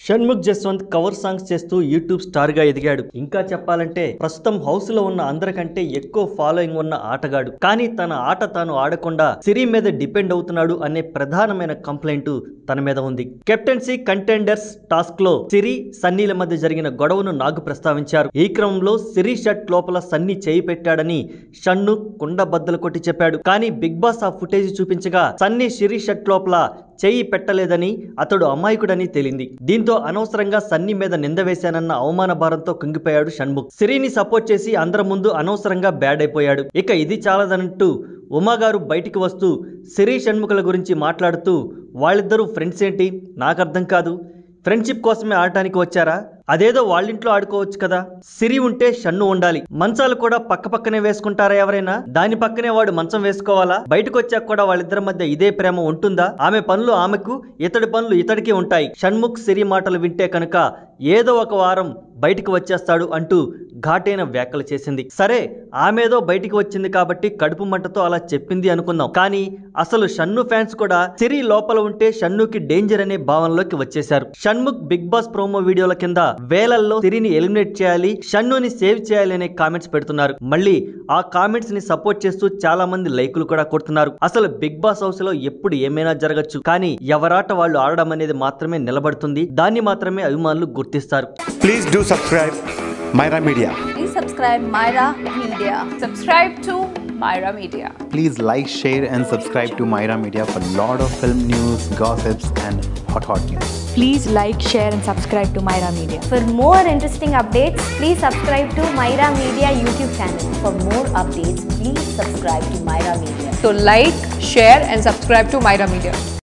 Shanmukh Jaswanth cover songs చేస్తూ YouTube star గా ఎదిగాడు ఇంకా చెప్పాలంటే ప్రస్తుతం హౌస్ లో ఉన్న అందరికంటే ఎక్కువ ఫాలోయింగ్ ఉన్న ఆటగాడు కానీ తన ఆట తాను ఆడకుండా సిరి మీద డిపెండ్ అవుతున్నాడు అనే ప్రధానమైన కంప్లైంట్ తన మీద ఉంది కెప్టెన్సీ కంటెండర్స్ టాస్క్ లో సిరి సన్నీల మధ్య జరిగిన గొడవను నాగు ప్రస్తావించారు ఈ క్రమంలో సిరి షర్ట్ లోపల సన్నీ చేయి పెట్టాడని షన్ను కుండ బద్దలు కొట్టి చెప్పాడు కానీ బిగ్ బాస్ ఆ ఫుటేజ్ చూపించగా సన్నీ సిరి షర్ట్ లోపల చెయ్యి పెట్టలేదని అతడు అమాయకుడని తేలింది దీంతో అనవసరంగా సన్నీ మీద నింద వేశానన్న అవమాన భారంతో కుంగిపోయాడు షణ్ముఖ్ సిరిని సపోర్ట్ చేసి అందరి ముందు అనవసరంగా బ్యాడ్ అయిపోయాడు ఇక ఇది చాలదనంటూ ఉమా గారు బయటికి వస్తూ సిరి షణ్ముఖుల గురించి మాట్లాడుతూ వాళ్ళిద్దరూ ఫ్రెండ్స్ ఏంటి నాకు అర్థం కాదు ఫ్రెండ్షిప్ కోసమే ఆడటానికి వచ్చారా అదేదో వాళ్ళింట్లో ఆడుకోవచ్చు కదా సిరి ఉంటే షన్ను ఉండాలి మంచాలు కూడా పక్క పక్కనే వేసుకుంటారా ఎవరైనా దాని పక్కనే వాడు మంచం వేసుకోవాలా బయటకు వచ్చాక కూడా వాళ్ళిద్దరి మధ్య ఇదే ప్రేమ ఉంటుందా ఆమె పనులు ఆమెకు ఇతడి పనులు ఇతడికి ఉంటాయి షణ్ముఖ్ సిరి మాటలు వింటే కనుక ఏదో ఒక వారం బయటికి వచ్చేస్తాడు అంటూ ఘాటైన వ్యాఖ్యలు చేసింది సరే ఆమెదో బయటికి వచ్చింది కాబట్టి కడుపు మంటతో అలా చెప్పింది అనుకుందాం కానీ అసలు షన్ను ఫ్యాన్స్ కూడా సిరి లోపల ఉంటే షన్నుకి డేంజర్ అనే భావనలోకి వచ్చేశారు షణ్ముఖ్ బిగ్ బాస్ ప్రోమో వీడియోల కింద వేలల్లో సిరిని ఎలిమినేట్ చేయాలి షన్నుని సేవ్ చేయాలి అనే కామెంట్స్ పెడుతున్నారు మళ్ళీ ఆ కామెంట్స్ ని సపోర్ట్ చేస్తూ చాలా మంది లైకులు కూడా కొడుతున్నారు అసలు బిగ్ బాస్ హౌస్ లో ఎప్పుడు ఏమైనా జరగచ్చు కానీ ఎవరాట వాళ్ళు ఆడడం అనేది మాత్రమే నిలబడుతుంది దాన్ని మాత్రమే అభిమానులు గుర్తిస్తారు Please do subscribe Myra Media. Please subscribe Myra Media. Subscribe to Myra Media. Please like, share, and subscribe to Myra Media for lot of film news, gossips, and hot hot news. Please like, share, and subscribe to Myra Media. For more interesting updates, please subscribe to Myra Media YouTube channel. For more updates, please subscribe to Myra Media. So like, share and subscribe to Myra Media.